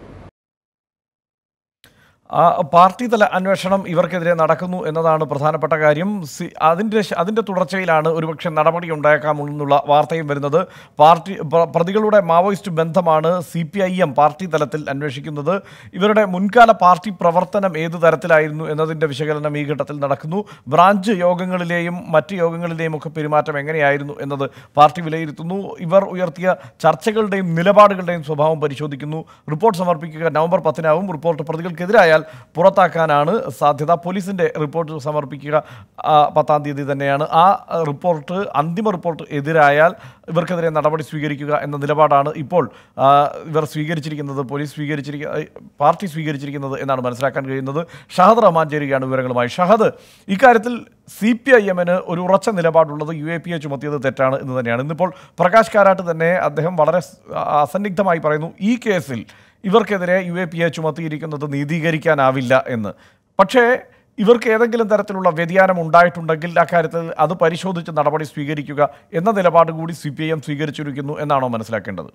ആ party തല അന്വേഷണം ഇവർക്കെതിരെ നടക്കുന്നു എന്നതാണ് പ്രധാനപ്പെട്ട കാര്യം C- അതിൻ്റെ ശ- അതിൻ്റെ തുടർച്ചയിലാണ് ഒരുപക്ഷെ നടപടി ഉണ്ടായേക്കാമെന്നുള്ള വാർത്തയും വരുന്നത് പാർട്ടി പ്ര- പ്രതികളുടെ മാവോയിസ്റ്റ് ബന്ധമാണ് C P I M party തലത്തിൽ അന്വേഷിക്കുന്നത് ഇവരുടെ മുൻകാല പാർട്ടി പ്രവർത്തനം ഏത് തരത്തിലായിരുന്നു എന്നതിൻ്റെ വിശകലനം ഈ ഘട്ടത്തിൽ നടക്കുന്നു ബ്രാഞ്ച് യോഗങ്ങളിലെയും മറ്റ് യോഗങ്ങളിലെയും ഒക്കെ പെരുമാറ്റം എങ്ങനെയായിരുന്നു എന്നത് പാർട്ടി വിലയിരുത്തുന്നു ഇവർ ഉയർത്തിയ ചർച്ചകളുടെയും നിലപാടുകളുടെയും സ്വഭാവം പരിശോധിക്കുന്നു റിപ്പോർട്ട് സമർപ്പിക്കുക നവംബർ പത്തിനാവും റിപ്പോർട്ട് പ്രതികൾക്കെതിരായാൽ പുറത്താക്കാനാണ് സാധ്യത പോലീസിന്റെ റിപ്പോർട്ട് സമർപ്പിക്കുക ആ, പത്താം തീയതി തന്നെയാണ് ആ ആ, റിപ്പോർട്ട് അന്തിമ റിപ്പോർട്ട് എതിരായാൽ ഇവർക്കെതിരെ നടപടി സ്വീകരിക്കുക എന്ന നിലപാടാണ് ഇപ്പോൾ ആ, ഇവർ സ്വീകരിച്ചിരിക്കുന്നത് പോലീസ് സ്വീകരിച്ചിരിക്കുക പാർട്ടി സ്വീകരിച്ചിരിക്കുന്നത് എന്നാണ് മനസ്സിലാക്കാൻ കഴിയുന്നത് ഷഹദ് റഹ്മാൻ ചേരുകയാണ് വിവരങ്ങളുമായി ഷഹദ് ഇക്കാര്യത്തിൽ സി പി ഐ എമ്മിന് ഒരു ഉറച്ച നിലപാടുള്ളത് യു എ പി എ ചുമത്തിയത് തെറ്റാണ് എന്ന് തന്നെയാണ് ഇന്നിപ്പോൾ പ്രകാശ് കാരാട്ട് തന്നെ അദ്ദേഹം വളരെ സ്- അസന്നിഗ്ധമായി പറയുന്നു ഈ കേസിൽ ഇവർക്കെതിരെ യു എ പി എ ചുമത്തിയിരിക്കുന്നത് നീതീകരിക്കാനാവില്ല എന്ന് പക്ഷേ ഇവർക്ക് ഏതെങ്കിലും തരത്തിലുള്ള വ്യതിയാനം ഉണ്ടായിട്ടുണ്ടെങ്കിൽ അക്കാര്യത്തിൽ അത് പരിശോധിച്ച് നടപടി സ്വീകരിക്കുക എന്ന നിലപാട് കൂടി സി പി ഐ എം സ്വീകരിച്ചിരിക്കുന്നു എന്നാണോ മനസ്സിലാക്കേണ്ടത്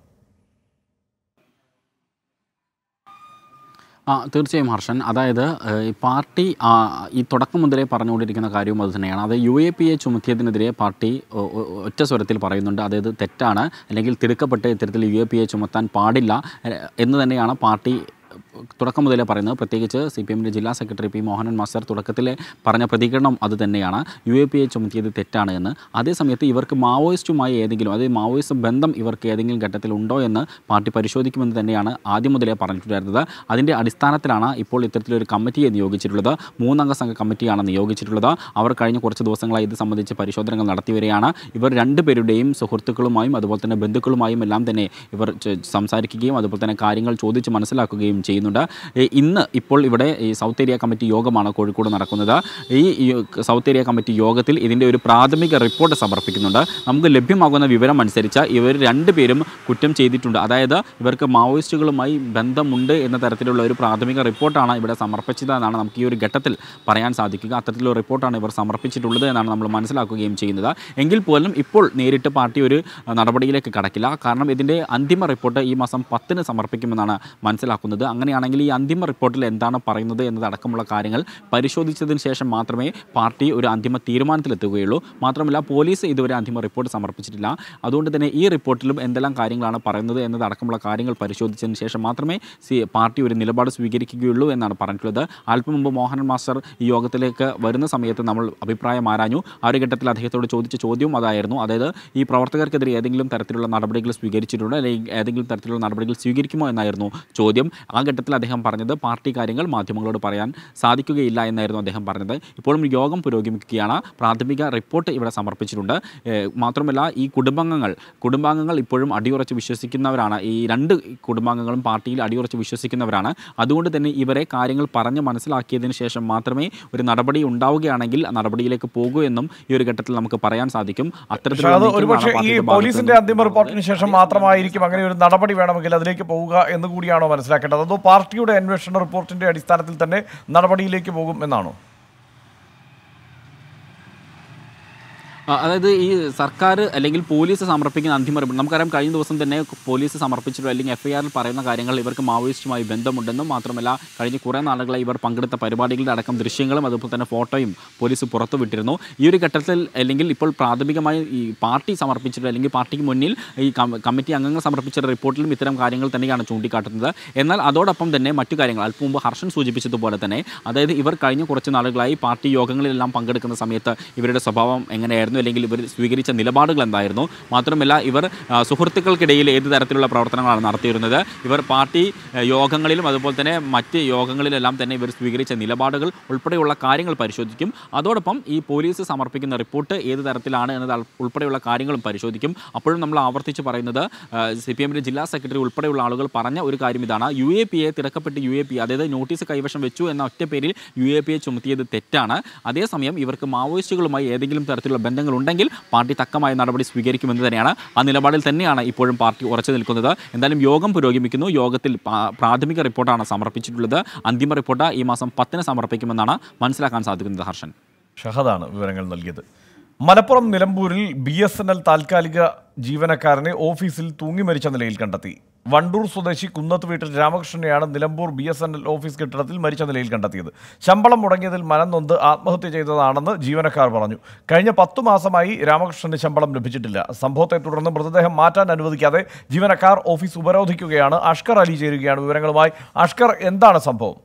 ആ തീർച്ചയായും ഹർഷൻ അതായത് ഏഹ്, ഈ പാർട്ടി ആ, ഈ തുടക്കം മുതലേ പറഞ്ഞുകൊണ്ടിരിക്കുന്ന കാര്യവും അത് തന്നെയാണ് അത് യു എ പി എ ചുമത്തിയതിനെതിരെ പാർട്ടി ഒ- ഒ- ഒറ്റ സ്വരത്തിൽ പറയുന്നുണ്ട് അതായത് തെറ്റാണ് അല്ലെങ്കിൽ തിടുക്കപ്പെട്ട് ഇത്തരത്തിൽ യു എ പി എ ചുമത്താൻ പാടില്ല ഏഹ്, എന്ന് തന്നെയാണ് പാർട്ടി തുടക്കം മുതലേ പറയുന്നത് പ്രത്യേകിച്ച് സി പി എമ്മിൻ്റെ ജില്ലാ സെക്രട്ടറി പി മോഹനൻ മാസ്റ്റർ തുടക്കത്തിലെ പറഞ്ഞ പ്രതികരണം അത് തന്നെയാണ് യു എ പി എ ചുമത്തിയത് തെറ്റാണ് എന്ന് അതേസമയത്ത് ഇവർക്ക് മാവോയിസ്റ്റുമായി ഏതെങ്കിലും അതായത് മാവോയിസ്റ്റ് ബന്ധം ഇവർക്ക് ഏതെങ്കിലും ഘട്ടത്തിൽ ഉണ്ടോ എന്ന് പാർട്ടി പരിശോധിക്കുമെന്ന് തന്നെയാണ് ആദ്യം മുതലേ പറഞ്ഞിട്ടുണ്ടായിരുന്നത് അതിൻ്റെ അടിസ്ഥാനത്തിലാണ് ഇപ്പോൾ ഇത്തരത്തിലൊരു കമ്മിറ്റിയെ നിയോഗിച്ചിട്ടുള്ളത് മൂന്നംഗ സംഘ കമ്മിറ്റിയാണ് നിയോഗിച്ചിട്ടുള്ളത് അവർ കഴിഞ്ഞ കുറച്ച് ദിവസങ്ങളായി ഇത് സംബന്ധിച്ച് പരിശോധനകൾ നടത്തിവരികയാണ് ഇവർ രണ്ടുപേരുടെയും സുഹൃത്തുക്കളുമായും അതുപോലെ തന്നെ ബന്ധുക്കളുമായും എല്ലാം തന്നെ ഇവർ ച- സംസാരിക്കുകയും അതുപോലെ തന്നെ കാര്യങ്ങൾ ചോദിച്ച് മനസ്സിലാക്കുകയും ചെയ്യുന്നുണ്ട് ഏ, ഇന്ന് ഇപ്പോൾ ഇവിടെ ഈ സൗത്ത് ഏരിയ കമ്മിറ്റി യോഗമാണ് കോഴിക്കോട് നടക്കുന്നത് ഈ ഈ സൗത്ത് ഏരിയ കമ്മിറ്റി യോഗത്തിൽ ഇതിൻ്റെ ഒരു പ്രാഥമിക റിപ്പോർട്ട് സമർപ്പിക്കുന്നുണ്ട് നമുക്ക് ലഭ്യമാകുന്ന വിവരം അനുസരിച്ച് ഇവർ രണ്ടുപേരും കുറ്റം ചെയ്തിട്ടുണ്ട് അതായത് ഇവർക്ക് മാവോയിസ്റ്റുകളുമായി ബന്ധമുണ്ട് എന്ന തരത്തിലുള്ള ഒരു പ്രാഥമിക റിപ്പോർട്ടാണ് ഇവിടെ സമർപ്പിച്ചതെന്നാണ് നമുക്ക് ഈ ഒരു ഘട്ടത്തിൽ പറയാൻ സാധിക്കുക അത്തരത്തിലുള്ള റിപ്പോർട്ടാണ് ഇവർ സമർപ്പിച്ചിട്ടുള്ളത് എന്നാണ് നമ്മൾ മനസ്സിലാക്കുകയും ചെയ്യുന്നത് എങ്കിൽ പോലും ഇപ്പോൾ നേരിട്ട് പാർട്ടി ഒരു അഹ്, നടപടിയിലേക്ക് കടക്കില്ല കാരണം ഇതിൻ്റെ അന്തിമ റിപ്പോർട്ട് ഈ മാസം പത്തിന് സമർപ്പിക്കുമെന്നാണ് മനസ്സിലാക്കുന്നത് അങ്ങനെയാണെങ്കിൽ ഈ അന്തിമ റിപ്പോർട്ടിൽ എന്താണ് പറയുന്നത് എന്നതടക്കമുള്ള കാര്യങ്ങൾ പരിശോധിച്ചതിന് ശേഷം മാത്രമേ പാർട്ടി ഒരു അന്തിമ തീരുമാനത്തിലെത്തുകയുള്ളൂ മാത്രമല്ല പോലീസ് ഇതുവരെ അന്തിമ റിപ്പോർട്ട് സമർപ്പിച്ചിട്ടില്ല അതുകൊണ്ട് തന്നെ ഈ റിപ്പോർട്ടിലും എന്തെല്ലാം കാര്യങ്ങളാണ് പറയുന്നത് എന്നതടക്കമുള്ള കാര്യങ്ങൾ പരിശോധിച്ചതിന് ശേഷം മാത്രമേ സി പാർട്ടി ഒരു നിലപാട് സ്വീകരിക്കുകയുള്ളൂ എന്നാണ് പറഞ്ഞിട്ടുള്ളത് അല്പം മുമ്പ് മോഹനൻ മാസ്റ്റർ ഈ യോഗത്തിലേക്ക് വരുന്ന സമയത്ത് നമ്മൾ അഭിപ്രായം ആരാഞ്ഞു ആ ഒരു ഘട്ടത്തിൽ അദ്ദേഹത്തോട് ചോദിച്ച ചോദ്യവും അതായിരുന്നു അതായത് ഈ പ്രവർത്തകർക്കെതിരെ ഏതെങ്കിലും തരത്തിലുള്ള നടപടികൾ സ്വീകരിച്ചിട്ടുണ്ടോ അല്ലെങ്കിൽ ഏതെങ്കിലും തരത്തിലുള്ള നടപടികൾ സ്വീകരിക്കുമോ എന്നായിരുന്നു ചോദ്യം ആ ഘട്ടത്തിൽ അദ്ദേഹം പറഞ്ഞത് പാർട്ടി കാര്യങ്ങൾ മാധ്യമങ്ങളോട് പറയാൻ സാധിക്കുകയില്ല എന്നായിരുന്നു അദ്ദേഹം പറഞ്ഞത് ഇപ്പോഴും യോഗം പുരോഗമിക്കുകയാണ് പ്രാഥമിക റിപ്പോർട്ട് ഇവിടെ സമർപ്പിച്ചിട്ടുണ്ട് ഏഹ് മാത്രമല്ല ഈ കുടുംബാംഗങ്ങൾ കുടുംബാംഗങ്ങൾ ഇപ്പോഴും അടിയുറച്ച് വിശ്വസിക്കുന്നവരാണ് ഈ രണ്ട് കുടുംബാംഗങ്ങളും പാർട്ടിയിൽ അടിയുറച്ച് വിശ്വസിക്കുന്നവരാണ് അതുകൊണ്ട് തന്നെ ഇവരെ കാര്യങ്ങൾ പറഞ്ഞ് മനസ്സിലാക്കിയതിന് ശേഷം മാത്രമേ ഒരു നടപടി ഉണ്ടാവുകയാണെങ്കിൽ ആ നടപടിയിലേക്ക് പോകൂ എന്നും ഈ ഒരു ഘട്ടത്തിൽ നമുക്ക് പറയാൻ സാധിക്കും പക്ഷേ അത് ഒരുപക്ഷെ ഈ പാർട്ടിയുടെ പോലീസിന്റെ ഭാഗത്ത് അന്തിമ റിപ്പോർട്ടിന് ശേഷം മാത്രമായിരിക്കും അങ്ങനെ ഒരു നടപടി വേണമെങ്കിൽ അതിലേക്ക് പോവുക എന്ന് കൂടിയാണോ മനസ്സിലാക്കേണ്ടത് അതോ പാർട്ടിയുടെ അന്വേഷണ റിപ്പോർട്ടിന്റെ അടിസ്ഥാനത്തിൽ തന്നെ നടപടിയിലേക്ക് പോകും എന്നാണോ ആ, അതായത് ഈ സർക്കാർ അല്ലെങ്കിൽ പോലീസ് സമർപ്പിക്കുന്ന അന്തിമ റിപ്പോർട്ട് നമുക്കറിയാം കഴിഞ്ഞ ദിവസം തന്നെ പോലീസ് സമർപ്പിച്ചിട്ടുള്ള അല്ലെങ്കിൽ എഫ് ഐ ആറിൽ പറയുന്ന കാര്യങ്ങൾ ഇവർക്ക് മാവോയിസ്റ്റുമായി ബന്ധമുണ്ടെന്നും മാത്രമല്ല കഴിഞ്ഞ കുറേ നാളുകളായി ഇവർ പങ്കെടുത്ത പരിപാടികളുടെ അടക്കം ദൃശ്യങ്ങളും അതുപോലെ തന്നെ ഫോട്ടോയും പോലീസ് പുറത്തുവിട്ടിരുന്നു ഈ ഒരു ഘട്ടത്തിൽ അല്ലെങ്കിൽ ഇപ്പോൾ പ്രാഥമികമായി ഈ പാർട്ടി സമർപ്പിച്ചിട്ടുള്ള അല്ലെങ്കിൽ പാർട്ടിക്ക് മുന്നിൽ ഈ കം- കമ്മിറ്റി അംഗങ്ങൾ സമർപ്പിച്ച റിപ്പോർട്ടിലും ഇത്തരം കാര്യങ്ങൾ തന്നെയാണ് ചൂണ്ടിക്കാട്ടുന്നത് എന്നാൽ അതോടൊപ്പം തന്നെ മറ്റു കാര്യങ്ങൾ അല്പം മുമ്പ് ഹർഷൻ സൂചിപ്പിച്ചതുപോലെ തന്നെ അതായത് ഇവർ കഴിഞ്ഞ കുറച്ച് നാളുകളായി പാർട്ടി യോഗങ്ങളിലെല്ലാം പങ്കെടുക്കുന്ന സമയത്ത് ഇവരുടെ സ്വഭാവം എങ്ങനെയായിരുന്നു അല്ലെങ്കിൽ ഇവർ സ്വീകരിച്ച നിലപാടുകൾ എന്തായിരുന്നു മാത്രമല്ല ഇവർ ആ, സുഹൃത്തുക്കൾക്കിടയിൽ ഏത് തരത്തിലുള്ള പ്രവർത്തനങ്ങളാണ് നടത്തിയിരുന്നത് ഇവർ പാർട്ടി ആ, യോഗങ്ങളിലും അതുപോലെ തന്നെ മറ്റ് യോഗങ്ങളിലെല്ലാം തന്നെ ഇവർ സ്വീകരിച്ച നിലപാടുകൾ ഉൾപ്പെടെയുള്ള കാര്യങ്ങൾ പരിശോധിക്കും അതോടൊപ്പം ഈ പോലീസ് സമർപ്പിക്കുന്ന റിപ്പോർട്ട് ഏത് തരത്തിലാണ് എന്നത് അൾ- ഉൾപ്പെടെയുള്ള കാര്യങ്ങളും പരിശോധിക്കും അപ്പോഴും നമ്മൾ ആവർത്തിച്ച് പറയുന്നത് സി പി എമ്മിൻ്റെ ജില്ലാ സെക്രട്ടറി ഉൾപ്പെടെയുള്ള ആളുകൾ പറഞ്ഞ ഒരു കാര്യം ഇതാണ് യു എ പി എ തിരക്കപ്പെട്ട് യു എ പി അതായത് നോട്ടീസ് കൈവശം വെച്ചു എന്ന ഒറ്റ പേരിൽ യു എ പി എ ചുമത്തിയത് തെറ്റാണ് അതേസമയം ഇവർക്ക് മാവോയിസ്റ്റുകളുമായി ഏതെങ്കിലും തരത്തിലുള്ള ബന്ധങ്ങളുണ്ടെങ്കിൽ പാർട്ടി തക്കമായ നടപടി സ്വീകരിക്കുമെന്ന് തന്നെയാണ് ആ നിലപാടിൽ തന്നെയാണ് ഇപ്പോഴും പാർട്ടി ഉറച്ചു നിൽക്കുന്നത് എന്തായാലും യോഗം പുരോഗമിക്കുന്നു യോഗത്തിൽ പാ- പ്രാഥമിക റിപ്പോർട്ടാണ് സമർപ്പിച്ചിട്ടുള്ളത് അന്തിമ റിപ്പോർട്ട് ഈ മാസം പത്തിന് സമർപ്പിക്കുമെന്നാണ് മനസ്സിലാക്കാൻ സാധിക്കുന്നത് ഹർഷൻ ഷഹദാണ് വിവരങ്ങൾ നൽകിയത് മലപ്പുറം നിലമ്പൂരിൽ ബി എസ് എൻ എൽ താൽക്കാലിക ജീവനക്കാരനെ ഓഫീസിൽ തൂങ്ങി മരിച്ച നിലയിൽ കണ്ടെത്തി വണ്ടൂർ സ്വദേശി കുന്നത്ത് വീട്ടിൽ രാമകൃഷ്ണനെയാണ് Nilambur B S N L office കെട്ടിടത്തിൽ മരിച്ച നിലയിൽ കണ്ടെത്തിയത് ശമ്പളം മുടങ്ങിയതിൽ മനം നൊന്ത് ആത്മഹത്യ ചെയ്തതാണെന്ന് ജീവനക്കാർ പറഞ്ഞു കഴിഞ്ഞ പത്തു മാസമായി രാമകൃഷ്ണന് ശമ്പളം ലഭിച്ചിട്ടില്ല സംഭവത്തെ തുടർന്ന് മൃതദേഹം മാറ്റാൻ അനുവദിക്കാതെ ജീവനക്കാർ ഓഫീസ് ഉപരോധിക്കുകയാണ് അഷ്കർ അലി ചേരുകയാണ് വിവരങ്ങളുമായി അഷ്കർ എന്താണ് സംഭവം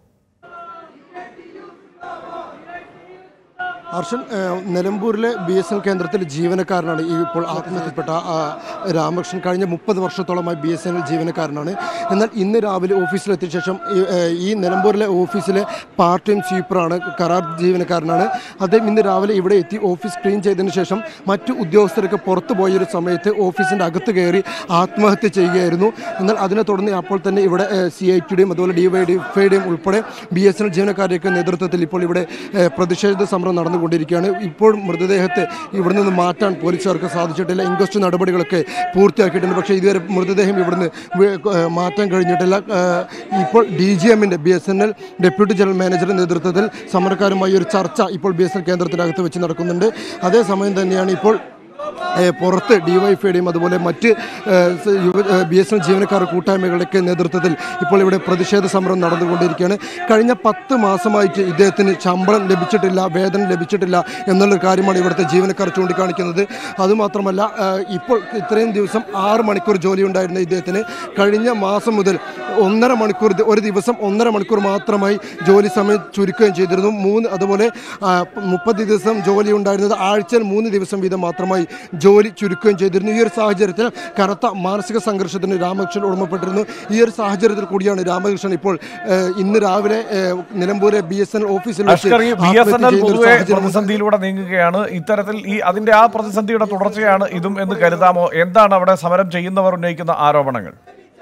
ഹർഷൻ ഏഹ്, നിലമ്പൂരിലെ ബി എസ് എൻ കേന്ദ്രത്തിൽ ജീവനക്കാരനാണ് ഈ ഇപ്പോൾ ആത്മഹത്യപ്പെട്ട ആ, രാമകൃഷ്ണൻ കഴിഞ്ഞ മുപ്പത് വർഷത്തോളമായി ബി എസ് എൻ എൽ ജീവനക്കാരനാണ് എന്നാൽ ഇന്ന് രാവിലെ ഓഫീസിലെത്തിയ ശേഷം ഈ, ഏഹ്, ഈ നിലമ്പൂരിലെ ഓഫീസിലെ പാർട്ട് ടൈം സ്വീപ്പറാണ് കരാർ ജീവനക്കാരനാണ് അദ്ദേഹം ഇന്ന് രാവിലെ ഇവിടെ എത്തി ഓഫീസ് ക്ലീൻ ചെയ്തതിന് ശേഷം മറ്റു ഉദ്യോഗസ്ഥരൊക്കെ പുറത്തു പോയൊരു സമയത്ത് ഓഫീസിൻ്റെ അകത്ത് കയറി ആത്മഹത്യ ചെയ്യുകയായിരുന്നു എന്നാൽ അതിനെ തുടർന്ന് അപ്പോൾ തന്നെ ഇവിടെ സി ഐ ടിയുടെയും അതുപോലെ ഡി വൈ ഡി ഫൈയുടെയും ഉൾപ്പെടെ ബി എസ് എൻ എൽ ജീവനക്കാരുടെയൊക്കെ നേതൃത്വത്തിൽ ഇപ്പോൾ ഇവിടെ ഏഹ്, പ്രതിഷേധ സമരം നടന്നുകൊണ്ടിരിക്കുകയാണ് ഇപ്പോൾ മൃതദേഹത്തെ ഇവിടെ നിന്ന് മാറ്റാൻ പോലീസുകാർക്ക് സാധിച്ചിട്ടില്ല ഇൻക്വസ്റ്റ് നടപടികളൊക്കെ പൂർത്തിയാക്കിയിട്ടുണ്ട് പക്ഷേ ഇതുവരെ മൃതദേഹം ഇവിടുന്ന് വേ- ഏഹ്, മാറ്റാൻ കഴിഞ്ഞിട്ടില്ല ഏഹ്, ഇപ്പോൾ ഡി ജി എമ്മിൻ്റെ B S N L deputy general മാനേജറുടെ നേതൃത്വത്തിൽ സമരക്കാരുമായി ഒരു ചർച്ച ഇപ്പോൾ ബി എസ് എൻ കേന്ദ്രത്തിനകത്ത് വെച്ച് നടക്കുന്നുണ്ട് അതേസമയം തന്നെയാണ് ഇപ്പോൾ ഏഹ് പുറത്ത് ഡിവൈഫൈയുടെയും അതുപോലെ മറ്റ് ബി എസ് എൻ ജീവനക്കാർ കൂട്ടായ്മകളുടെയൊക്കെ നേതൃത്വത്തിൽ ഇപ്പോൾ ഇവിടെ പ്രതിഷേധ സമരം നടന്നുകൊണ്ടിരിക്കുകയാണ് കഴിഞ്ഞ പത്ത് മാസമായിട്ട് ഇദ്ദേഹത്തിന് ശമ്പളം ലഭിച്ചിട്ടില്ല വേതനം ലഭിച്ചിട്ടില്ല എന്നുള്ള കാര്യമാണ് ഇവിടുത്തെ ജീവനക്കാർ ചൂണ്ടിക്കാണിക്കുന്നത് അതുമാത്രമല്ല ഏഹ് ഇപ്പോൾ ഇത്രയും ദിവസം ആറ് മണിക്കൂർ ജോലി ഉണ്ടായിരുന്ന ഇദ്ദേഹത്തിന് കഴിഞ്ഞ മാസം മുതൽ ഒന്നര മണിക്കൂർ ദി- ഒരു ദിവസം ഒന്നര മണിക്കൂർ മാത്രമായി ജോലി സമയം ചുരുക്കുകയും ചെയ്തിരുന്നു മൂന്ന് അതുപോലെ ആ, മുപ്പത് ദിവസം ജോലി ഉണ്ടായിരുന്നത് ആഴ്ചയിൽ മൂന്ന് ദിവസം വീതം മാത്രമായി ജോലി ചുരുക്കുകയും ചെയ്തിരുന്നു ഈ ഒരു സാഹചര്യത്തിൽ കനത്ത മാനസിക സംഘർഷത്തിന് രാമകൃഷ്ണൻ ഉടമപ്പെട്ടിരുന്നു ഈ ഒരു സാഹചര്യത്തിൽ കൂടിയാണ് രാമകൃഷ്ണൻ ഇപ്പോൾ ഏഹ്, ഇന്ന് രാവിലെ ഏഹ്, നിലമ്പൂരെ ബി എസ് എൻ ഓഫീസിൽ വെച്ച് അഷ്കർ ഈ ബി എസ് എൻ ആത്മഹത്യ എൽ ചെയ്യുന്ന ഒരു പൊതുവെ സാഹചര്യം പ്രതിസന്ധിയിലൂടെ നീങ്ങുകയാണ് ഇത്തരത്തിൽ ഈ അതിന്റെ ആ പ്രതിസന്ധിയുടെ തുടർച്ചയാണ് ഇതും എന്ന് കരുതാമോ എന്താണ് അവിടെ സമരം ചെയ്യുന്നവർ ഉന്നയിക്കുന്ന ആരോപണങ്ങൾ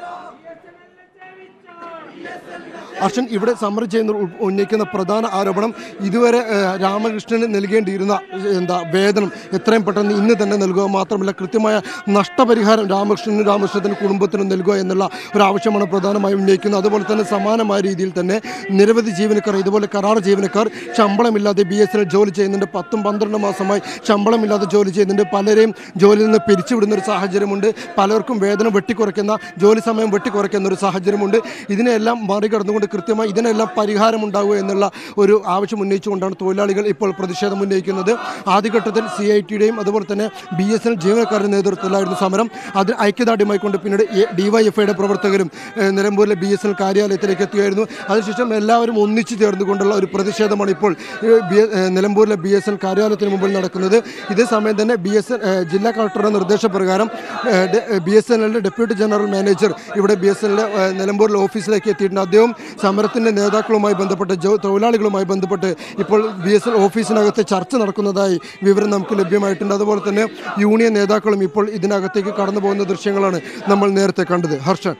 അർഷൻ ഇവിടെ സമരം ചെയ്യുന്ന ഉ- ഉന്നയിക്കുന്ന പ്രധാന ആരോപണം ഇതുവരെ ഏഹ്, രാമകൃഷ്ണന് നൽകേണ്ടിയിരുന്ന ഏഹ്, എന്താ വേതനം എത്രയും പെട്ടെന്ന് ഇന്ന് തന്നെ നൽകുക മാത്രമല്ല കൃത്യമായ നഷ്ടപരിഹാരം രാമകൃഷ്ണനും രാമകൃഷ്ണത്തിന് കുടുംബത്തിനും നൽകുക എന്നുള്ള ഒരു ആവശ്യമാണ് പ്രധാനമായും ഉന്നയിക്കുന്നത് അതുപോലെ തന്നെ സമാനമായ രീതിയിൽ തന്നെ നിരവധി ജീവനക്കാർ ഇതുപോലെ കരാർ ജീവനക്കാർ ശമ്പളമില്ലാതെ ബി എസ് എൻ ജോലി ചെയ്യുന്നുണ്ട് പത്തും പന്ത്രണ്ട് മാസമായി ശമ്പളമില്ലാതെ ജോലി ചെയ്യുന്നുണ്ട് പലരെയും ജോലിയിൽ നിന്ന് പിരിച്ചുവിടുന്ന ഒരു സാഹചര്യമുണ്ട് പലർക്കും വേതനം വെട്ടിക്കുറയ്ക്കുന്ന ജോലി സമയം വെട്ടിക്കുറയ്ക്കുന്ന ഒരു സാഹചര്യമുണ്ട് ഇതിനെല്ലാം മറികടന്നുകൊണ്ട് കൃത്യമായി ഇതിനെല്ലാം പരിഹാരം ഉണ്ടാവുക എന്നുള്ള ഒരു ആവശ്യം ഉന്നയിച്ചുകൊണ്ടാണ് തൊഴിലാളികൾ ഇപ്പോൾ പ്രതിഷേധം ഉന്നയിക്കുന്നത് ആദ്യഘട്ടത്തിൽ സി ഐ ടിയുടെയും അതുപോലെ തന്നെ ബി എസ് എൻ ജീവനക്കാരുടെ നേതൃത്വത്തിലായിരുന്നു സമരം അതിന് ഐക്യദാർഢ്യമായിക്കൊണ്ട് പിന്നീട് ഡിവൈഎഫ്ഐയുടെ പ്രവർത്തകരും ഏഹ്, നിലമ്പൂരിലെ ബി എസ് എൻ കാര്യാലയത്തിലേക്ക് എത്തുകയായിരുന്നു അതിനുശേഷം എല്ലാവരും ഒന്നിച്ചു ചേർന്നുകൊണ്ടുള്ള ഒരു പ്രതിഷേധമാണ് ഇപ്പോൾ ഏഹ്, ബി- ഏഹ്, നിലമ്പൂരിലെ ബി എസ് എൻ കാര്യാലയത്തിന് മുമ്പിൽ നടക്കുന്നത് ഇതേ സമയം തന്നെ ബി എസ് എൻ ജില്ലാ കളക്ടറുടെ നിർദ്ദേശപ്രകാരം ബി എസ് എൻ എല്ലിൻ്റെ ഡെപ്യൂട്ടി ജനറൽ മാനേജർ ഇവിടെ ബി എസ് എല്ലിലെ നിലമ്പൂരിലെ ഓഫീസിലേക്ക് എത്തിയിട്ടുണ്ട് അദ്ദേഹം സമരത്തിൻ്റെ നേതാക്കളുമായി ബന്ധപ്പെട്ട് ജോ- തൊഴിലാളികളുമായി ബന്ധപ്പെട്ട് ഇപ്പോൾ ബി എസ് എൽ ഓഫീസിനകത്ത് ചർച്ച നടക്കുന്നതായി വിവരം നമുക്ക് ലഭ്യമായിട്ടുണ്ട് അതുപോലെ തന്നെ യൂണിയൻ നേതാക്കളും ഇപ്പോൾ ഇതിനകത്തേക്ക് കടന്നു പോകുന്ന ദൃശ്യങ്ങളാണ് നമ്മൾ നേരത്തെ കണ്ടത് ഹർഷൻ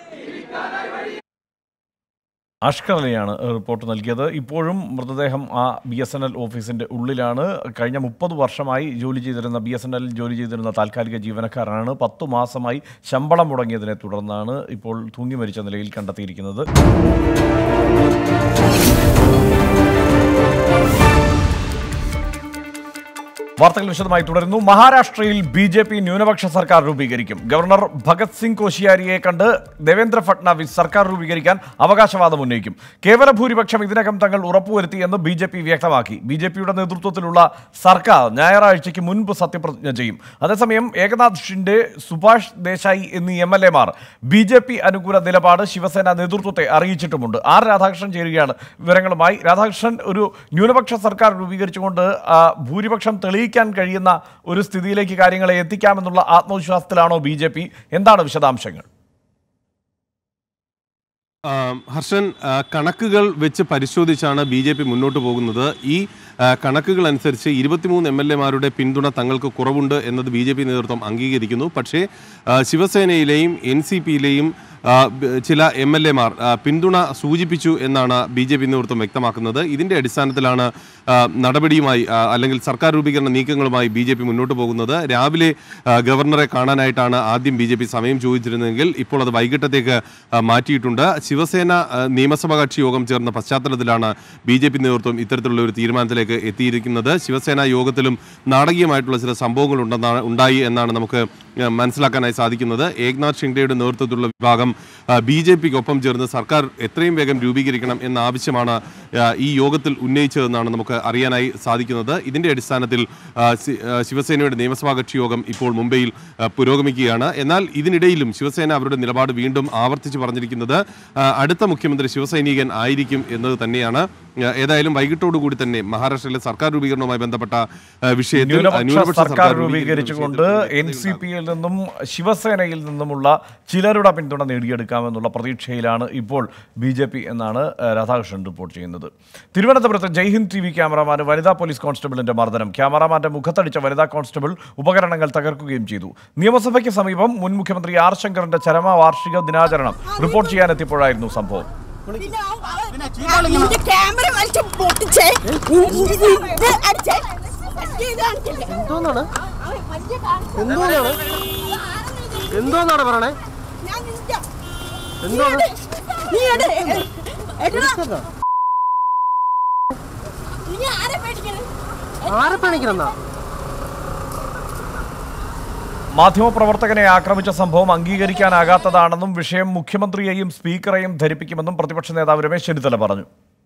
അഷ്കർ അലിയാണ് റിപ്പോർട്ട് നൽകിയത് ഇപ്പോഴും മൃതദേഹം ആ ബി എസ് എൻ എൽ ഓഫീസിന്റെ ഉള്ളിലാണ് കഴിഞ്ഞ മുപ്പത് വർഷമായി ജോലി ചെയ്തിരുന്ന ബി എസ് എൻ എല്ലിൽ ജോലി ചെയ്തിരുന്ന താൽക്കാലിക ജീവനക്കാരനാണ് പത്തു മാസമായി ശമ്പളം മുടങ്ങിയതിനെ തുടർന്നാണ് ഇപ്പോൾ തൂങ്ങി മരിച്ച നിലയിൽ കണ്ടെത്തിയിരിക്കുന്നത് വാർത്തകൾ വിശദമായി തുടരുന്നു മഹാരാഷ്ട്രയിൽ ബി ജെ പി ന്യൂനപക്ഷ സർക്കാർ രൂപീകരിക്കും ഗവർണർ ഭഗത് സിംഗ് കോശിയാരിയെ കണ്ട് ദേവേന്ദ്ര ഫട്നാവിസ് സർക്കാർ രൂപീകരിക്കാൻ അവകാശവാദം ഉന്നയിക്കും കേവല ഭൂരിപക്ഷം ഇതിനകം തങ്ങൾ ഉറപ്പുവരുത്തിയെന്ന് ബി ജെ പി വ്യക്തമാക്കി ബി ജെ പിയുടെ നേതൃത്വത്തിലുള്ള സർക്കാർ ഞായറാഴ്ചയ്ക്ക് മുൻപ് സത്യപ്രതിജ്ഞ ചെയ്യും അതേസമയം ഏകനാഥ് ഷിൻഡെ സുഭാഷ് ദേശായി എന്നീ എം എൽ എമാർ ബി ജെ പി അനുകൂല നിലപാട് ശിവസേന നേതൃത്വത്തെ അറിയിച്ചിട്ടുമുണ്ട് ആർ രാധാകൃഷ്ണൻ ചേരുകയാണ് വിവരങ്ങളുമായി രാധാകൃഷ്ണൻ ഒരു ന്യൂനപക്ഷ സർക്കാർ രൂപീകരിച്ചുകൊണ്ട് ആ, ഭൂരിപക്ഷം തെളിയിക്കാൻ കഴിയുന്ന ഒരു സ്ഥിതിയിലേക്ക് കാര്യങ്ങളെ എത്തിക്കാമെന്നുള്ള ആത്മവിശ്വാസത്തിലാണോ ബി ജെ പി എന്താണ് വിശദാംശങ്ങൾ ആ, ഹർഷൻ ആ, കണക്കുകൾ വെച്ച് പരിശോധിച്ചാണ് ബി ജെ പി മുന്നോട്ട് പോകുന്നത് ഈ ആ, കണക്കുകൾ അനുസരിച്ച് ഇരുപത്തിമൂന്ന് എം എൽ എമാരുടെ പിന്തുണ തങ്ങൾക്ക് കുറവുണ്ട് എന്നത് ബി ജെ പി നേതൃത്വം അംഗീകരിക്കുന്നു പക്ഷേ ആ, ശിവസേനയിലെയും എൻ സി പിയിലെയും ചില എം എൽ എമാർ പിന്തുണ സൂചിപ്പിച്ചു എന്നാണ് ബി ജെ പി നേതൃത്വം വ്യക്തമാക്കുന്നത് ഇതിൻ്റെ അടിസ്ഥാനത്തിലാണ് ആ, നടപടിയുമായി ആ, അല്ലെങ്കിൽ സർക്കാർ രൂപീകരണ നീക്കങ്ങളുമായി ബി ജെ പി മുന്നോട്ട് പോകുന്നത് രാവിലെ ആ, ഗവർണറെ കാണാനായിട്ടാണ് ആദ്യം ബി ജെ പി സമയം ചോദിച്ചിരുന്നതെങ്കിൽ ഇപ്പോൾ അത് വൈകിട്ടത്തേക്ക് ആ, മാറ്റിയിട്ടുണ്ട് ശിവസേന ആ, നിയമസഭാ കക്ഷി യോഗം ചേർന്ന പശ്ചാത്തലത്തിലാണ് ബി ജെ പി നേതൃത്വം ഇത്തരത്തിലുള്ള ഒരു തീരുമാനത്തിലേക്ക് എത്തിയിരിക്കുന്നത് ശിവസേന യോഗത്തിലും നാടകീയമായിട്ടുള്ള ചില സംഭവങ്ങൾ ഉണ്ടെന്നാണ് ഉണ്ടായി എന്നാണ് നമുക്ക് ആ, മനസ്സിലാക്കാനായി സാധിക്കുന്നത് ഏക്നാഥ് ഷിൻഡെയുടെ നേതൃത്വത്തിലുള്ള വിഭാഗം ബി ജെ പിക്ക് ഒപ്പം ചേർന്ന് സർക്കാർ എത്രയും വേഗം രൂപീകരിക്കണം എന്ന ആവശ്യമാണ് ആ, ഈ യോഗത്തിൽ ഉന്നയിച്ചതെന്നാണ് നമുക്ക് അറിയാനായി സാധിക്കുന്നത് ഇതിന്റെ അടിസ്ഥാനത്തിൽ ആ, സി- ആ, ശിവസേനയുടെ നിയമസഭാ കക്ഷി യോഗം ഇപ്പോൾ മുംബൈയിൽ ആ, പുരോഗമിക്കുകയാണ് എന്നാൽ ഇതിനിടയിലും ശിവസേന അവരുടെ നിലപാട് വീണ്ടും ആവർത്തിച്ച് പറഞ്ഞിരിക്കുന്നത് ആ, അടുത്ത മുഖ്യമന്ത്രി ശിവസൈനികൻ ആയിരിക്കും എന്നത് തന്നെയാണ് ആ, ഏതായാലും വൈകിട്ടോടുകൂടി തന്നെ മഹാരാഷ്ട്രയിലെ സർക്കാർ രൂപീകരണവുമായി ബന്ധപ്പെട്ട ആ, വിഷയത്തിൽ ആ, ന്യൂനപക്ഷ ന്യൂനപക്ഷ സർക്കാർ രൂപീകരണ രൂപീകരിച്ചുകൊണ്ട് വിഷയത്തിൽ എൻ സി പിയിൽ നിന്നും ശിവസേനയിൽ നിന്നുമുള്ള ചിലരുടെ പിന്തുണ നേടിയെടുക്കാമെന്നുള്ള പ്രതീക്ഷയിലാണ് ഇപ്പോൾ ബി ജെ പി എന്നാണ് ഏഹ്, രാധാകൃഷ്ണൻ റിപ്പോർട്ട് ചെയ്യുന്നത് തിരുവനന്തപുരത്ത് ജയ്ഹിന്ദ് ടി വി ക്യാമറാമാന് വനിതാ പോലീസ് കോൺസ്റ്റബിളിന്റെ മർദ്ദനം ക്യാമറാമാന്റെ മുഖത്തടിച്ച വനിതാ കോൺസ്റ്റബിൾ ഉപകരണങ്ങൾ തകർക്കുകയും ചെയ്തു നിയമസഭയ്ക്ക് സമീപം മുൻ മുഖ്യമന്ത്രി ആർ ശങ്കറിന്റെ ചരമവാർഷിക ദിനാചരണം റിപ്പോർട്ട് ചെയ്യാനെത്തിയപ്പോഴായിരുന്നു സംഭവം നിന്റെ ക്യാമറ വലിച്ച് പൊട്ടിച്ചേ ഇത് അടിച്ചേ എന്തോന്നാണ് എന്തോന്നാണ് എന്തോന്നാണ് പറയണേ എന്തോന്ന് നീ എട് എടാ നീ ആരെ പേടിക്കണേ ആരെ പണിക്കണെന്നാ മാധ്യമപ്രവർത്തകനെ ആക്രമിച്ച സംഭവം അംഗീകരിക്കാനാകാത്തതാണെന്നും വിഷയം മുഖ്യമന്ത്രിയെയും സ്പീക്കറെയും ധരിപ്പിക്കുമെന്നും പ്രതിപക്ഷ നേതാവ് രമേശ് ചെന്നിത്തല പറഞ്ഞു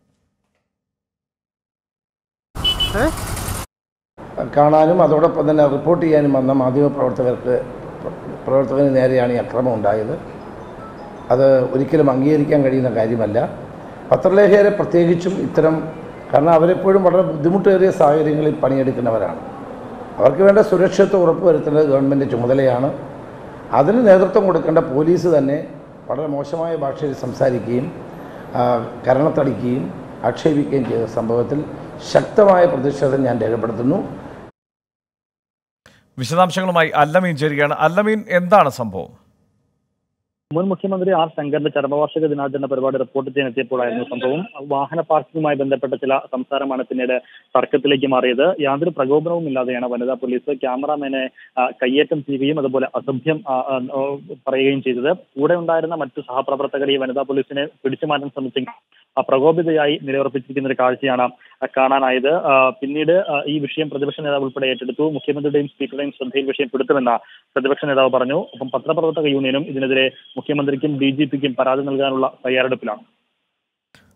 കാണാനും അതോടൊപ്പം തന്നെ റിപ്പോർട്ട് ചെയ്യാനും വന്ന മാധ്യമപ്രവർത്തകർക്ക് പ്രവർത്തകന് നേരെയാണ് ഈ അക്രമം ഉണ്ടായത് അത് ഒരിക്കലും അംഗീകരിക്കാൻ കഴിയുന്ന കാര്യമല്ല പത്രലേഖകരെ പ്രത്യേകിച്ചും ഇത്തരം കാരണം അവരെപ്പോഴും വളരെ ബുദ്ധിമുട്ടേറിയ സാഹചര്യങ്ങളിൽ പണിയെടുക്കുന്നവരാണ് അവർക്ക് വേണ്ട സുരക്ഷിതത്വം ഉറപ്പുവരുത്തേണ്ടത് ഗവൺമെൻറ് ചുമതലയാണ് അതിന് നേതൃത്വം കൊടുക്കേണ്ട പോലീസ് തന്നെ വളരെ മോശമായ ഭാഷയിൽ സംസാരിക്കുകയും ആ, കരണത്തടിക്കുകയും ആക്ഷേപിക്കുകയും ചെയ്ത സംഭവത്തിൽ ശക്തമായ പ്രതിഷേധം ഞാൻ രേഖപ്പെടുത്തുന്നു വിശദാംശങ്ങളുമായി അല്ലമീൻ ചേരുകയാണ് അല്ലമീൻ എന്താണ് സംഭവം മുൻ മുഖ്യമന്ത്രി ആർ ശങ്കറിന്റെ ചരമവാർഷിക ദിനാചരണ പരിപാടി റിപ്പോർട്ട് ചെയ്യാൻ എത്തിയപ്പോഴായിരുന്നു സംഭവം വാഹന പാർക്കിങ്ങുമായി ബന്ധപ്പെട്ട ചില സംസാരമാണ് പിന്നീട് തർക്കത്തിലേക്ക് മാറിയത് യാതൊരു പ്രകോപനവും ഇല്ലാതെയാണ് വനിതാ പോലീസ് ക്യാമറാമാനെ ആ, കയ്യേറ്റം ചെയ്യുകയും അതുപോലെ അസഭ്യം ആ, ആ, ഓ, പറയുകയും ചെയ്തത് കൂടെ ഉണ്ടായിരുന്ന മറ്റു സഹപ്രവർത്തകർ ഈ വനിതാ പോലീസിനെ പിടിച്ചു മാറ്റാൻ ശ്രമിച്ചെങ്കിൽ ആ, പ്രകോപിതയായി നിലയുറപ്പിച്ചിരിക്കുന്ന ഒരു കാഴ്ചയാണ് ആ, കാണാനായത് ആ, പിന്നീട് ആ, ഈ വിഷയം പ്രതിപക്ഷ നേതാവ് ഉൾപ്പെടെ ഏറ്റെടുത്തു മുഖ്യമന്ത്രിയുടെയും സ്പീക്കറുടെയും ശ്രദ്ധയിൽ വിഷയം പെടുത്തുമെന്ന് പ്രതിപക്ഷ നേതാവ് പറഞ്ഞു ഒപ്പം പത്രപ്രവർത്തക യൂണിയനും ഇതിനെതിരെ മുഖ്യമന്ത്രിക്കും ഡി ജി പിക്കും പരാതി നൽകാനുള്ള തയ്യാറെടുപ്പിലാണ്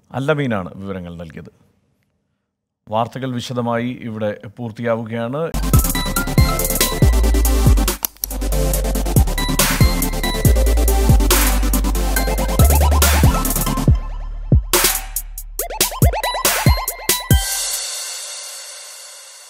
അല്ലമീനാണ് വിവരങ്ങൾ നൽകിയത് വാർത്തകൾ വിശദമായി ഇവിടെ പൂർത്തിയാവുകയാണ്